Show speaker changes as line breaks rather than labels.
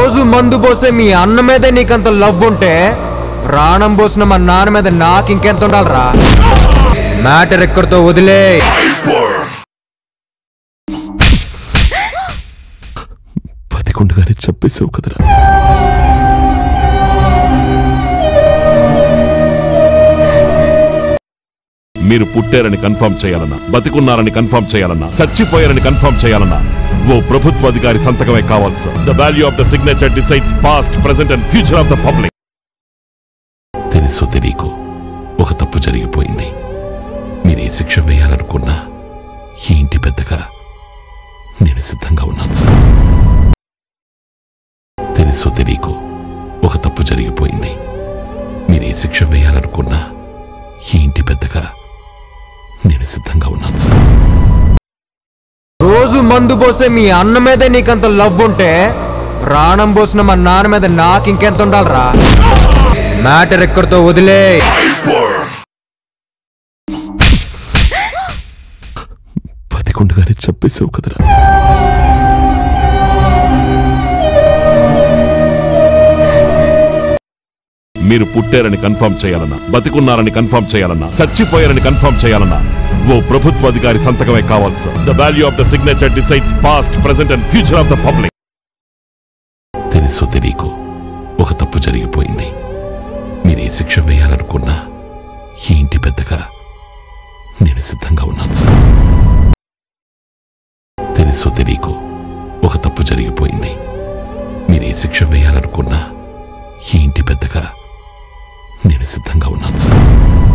రోజు మందు పోసే మీ అన్న మీదే నీకంత లవ్ ఉంటే ప్రాణం పోసిన మా నాన్న మీద నాకు ఇంకెంత ఉండాలరా మ్యాటర్ ఎక్కడితో వదిలే
బతికుండగానే చెప్పేసావు కదరా మీరు పుట్టారని కన్ఫర్మ్ చేయాలన్నా బతికున్నారని కన్ఫర్మ్ చేయాలన్నా చచ్చిపోయారని కన్ఫర్మ్ చేయాలన్నా ఓ ప్రభుత్వ అధికారి సంతకమే కావాలి sir the value of the signature decides past present and future of the public తెలుసో తెలియకో ఒక తప్పు జరిగిపోయింది మీరే శిక్ష వేయాలనుకున్నా ఈ ఇంటి పెద్దగా నేను సిద్ధంగా ఉన్నాను సార్ తెలుసో తెలియకో ఒక తప్పు జరిగిపోయింది మీరే శిక్ష వేయాలనుకున్నా ఈ ఇంటి పెద్దగా నేను సిద్ధంగా ఉన్నాను సార్
రోజు మందు పోసే మీ అన్న మీదే నీకంత లవ్ ఉంటే ప్రాణం పోసిన మా నాన్న మీద నాకు ఇంకెంత ఉండాలరా మ్యాటర్ ఎక్కడితో వదిలే
బతికుండగానే చెప్పేసావు కదరా మీరు పుట్టారని కన్ఫర్మ్ చేయాలన్నా బతికున్నారని కన్ఫర్మ్ చేయాలన్నా చచ్చిపోయారని కన్ఫర్మ్ చేయాలన్నా ఓ ప్రభుత్వ అధికారి సంతకమే కావాలి sir the value of the signature decides past present and future of the public తెలుసో తెలియకో ఒక తప్పు జరిగిపోయింది మీరే శిక్ష వేయాలనుకున్నా ఈ ఇంటి పెద్దగా నేను సిద్ధంగా ఉన్నాను సార్ తెలుసో తెలియకో ఒక తప్పు జరిగిపోయింది మీరే శిక్ష వేయాలనుకున్నా ఈ ఇంటి పెద్దగా నేను సిద్ధంగా ఉన్నాను సార్